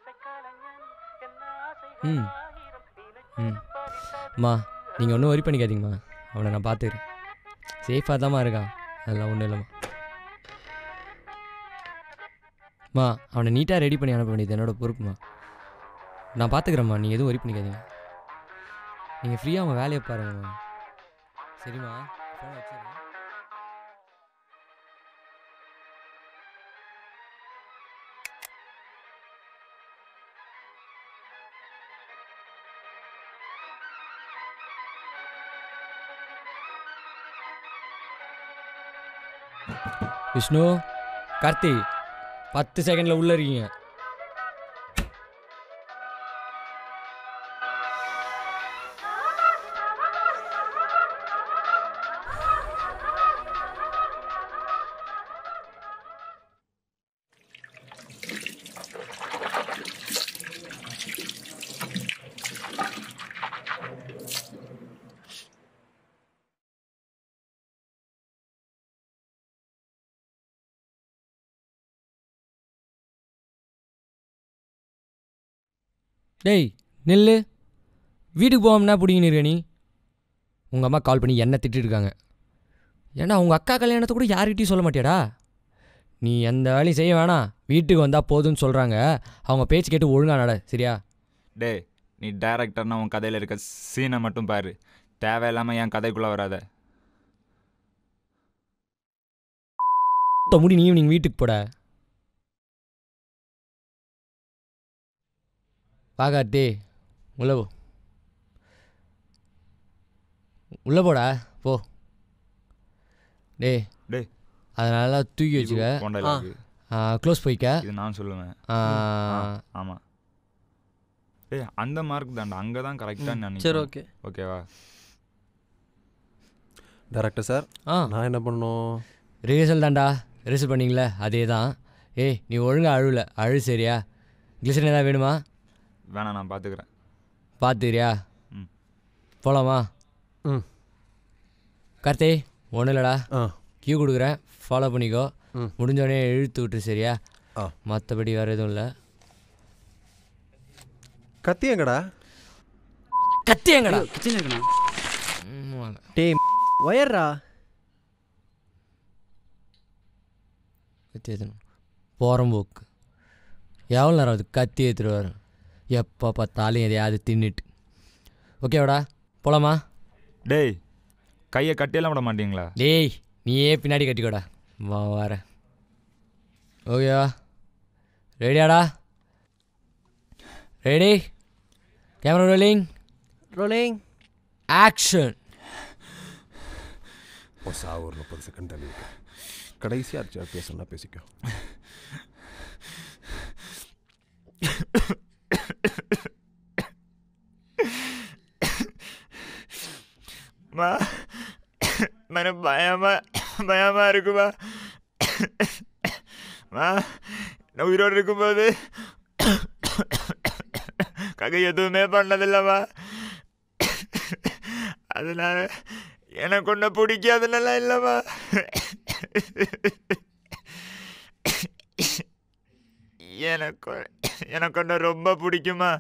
ம் ம் அம்மா நீங்கள் ஒன்றும் ஒரி பண்ணிக்காதீங்கம்மா அவனை நான் பார்த்துக்கிறேன் சேஃபாக தாம்மா இருக்கான் அதெல்லாம் ஒன்றும் இல்லைம்மா அம்மா அவனை நீட்டாக ரெடி பண்ணி அனுப்ப வேண்டியது என்னோட பொறுப்புமா நான் பார்த்துக்கிறேம்மா நீங்கள் எதுவும் ஒரி பண்ணிக்காதீங்க நீங்கள் ஃப்ரீயாக அவங்க வேலையை பாருங்கம்மா சரிம்மா ஃபோனை வச்சுருங்க விஷ்ணு கார்த்தி பத்து செகண்டில் உள்ளே இருக்கீங்க டேய் நில்லு வீட்டுக்கு போகாமனா பிடிங்கின்னு இருக்க நீ உங்கள் அம்மா கால் பண்ணி என்ன திட்டிட்டு இருக்காங்க ஏன்னா உங்கள் அக்கா கல்யாணத்தை கூட யார்கிட்டயும் சொல்ல மாட்டியாடா நீ எந்த வேலையும் செய்ய வேணாம் வீட்டுக்கு வந்தால் போதும்னு சொல்கிறாங்க அவங்க பேச்சு கேட்டு ஒழுங்கா நட சரியா டேய் நீ டேரக்டர்னா உன் கதையில் இருக்க சீனை மட்டும் பாரு தேவையில்லாமல் என் கதைக்குள்ளே வராத சுத்த முடி நீ ஈவினிங் வீட்டுக்கு போட பாக்கார்த்தி உள்ள போ உள்ள போடா போ டேய் டேய். அதனால தூக்கி வச்சுக்க போண்டா ஆ. இருக்கு. க்ளோஸ் போய்க்க இது நான் சொல்லுவேன் ஆ, ஆமாம் டேய் அந்த மார்க் தான்டா அங்கே தான் கரெக்டாக சரி நினைக்கிறேன் ஓகே ஓகேவா டேரக்டர் சார் ஆ நான் என்ன பண்ணணும் ரிஹர்சல் தான்டா ரிஹர்சல் பண்ணீங்களே அதே தான் ஏய் நீ ஒழுங்கா அழுவல அழு சரியா கிளிசன் ஏதாவது வேணுமா வேணாம் நான் பார்த்துக்கிறேன் பார்த்துக்கிறியா ம். போகலாமா ம். கார்த்தி ஒன்றும் இல்லைடா ஆ கியூ கொடுக்குறேன் ஃபாலோ பண்ணிக்கோ ம். முடிஞ்சோடனே இழுத்து விட்டு சரியா ஆ. மற்றபடி வேறு எதுவும் இல்லை கத்தி எங்கடா கத்தி எங்கடா கிச்சன் இருக்கணும் ம், டேய் ஒயர்ரா கத்தி எடுத்துணும் போகிறம்போக்கு எவ்வளோ நேரம் அது கத்தி எடுத்துகிட்டு வரும் எப்போ பார்த்தாலும் எதையாவது தின்னுட்டு ஓகேவாடா போகலாமா டேய் கையை கட்டியெல்லாம் விட மாட்டீங்களா டேய் நீயே பின்னாடி கட்டிக்கோடா வா வரேன் ஓகேவா ரெடியாடா ready camera rolling rolling action ஒசா ஒரு முப்பது செகண்ட் தள்ளி விட்டு கடைசியாக அடிச்சா பேசணும்னா பேசிக்கோ மா મને பயமா பயமா இருக்குமா மா நான் உயிரோடு இருக்கும்போது ககை எதுவுமே பண்ணதில்லம்மா அதனால எனக்கு ஒன்றை பிடிக்காதுன்னெல்லாம் இல்லைம்மா எனக்கு எனக்கு ஒன்று ரொம்ப பிடிக்குமா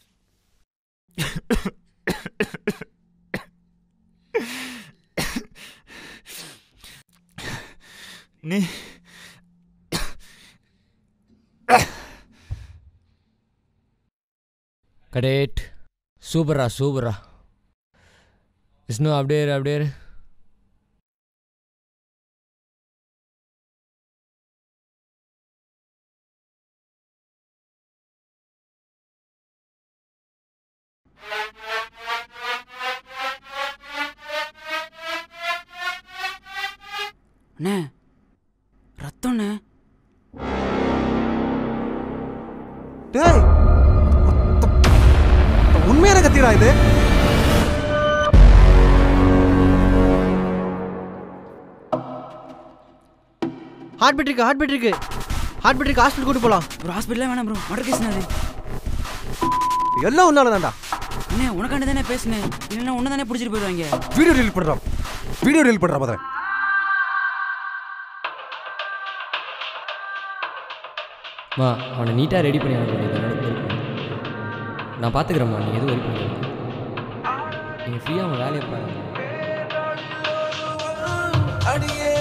நீ கடேட் சூப்பரா சூப்பரா விஷ்ணு அப்படியே இரு, அப்படியே இரு. அண்ணே ரத்தம்ண்ணே டேய் உண்மையான கத்திடா இது ஹார்ட் பீட் இருக்கு ஹார்ட் பீட் இருக்கு ஹார்ட் பீட் இருக்கு ஹாஸ்பிட்டல் கூட்டு போலாம் ப்ரோ ஹாஸ்பிட்டலே வேணாம் ப்ரோ மர்டர் கேஸ்ண்ணே அது எல்லாம் உன்னால தான்டா அண்ணே உனக்காண்டி தானே பேசுனேன் இல்லைன்னா உன்னை தானே பிடிச்சிட்டு போயிடுவாங்க வீடியோ டெலிட் பண்றான் வீடியோ டெலிட் பண்றா பாத்தேன் மா அவனை நீட்டாக ரெடி பண்ணி அனுப்ப வேண்டியது என்னோட பொறுப்பு. நான் பார்த்துக்கிறேம்மா நீ எதுவும் ரெடி பண்ணி நீங்கள் ஃப்ரீயாக அவன் வேலையை பாருங்க அடியே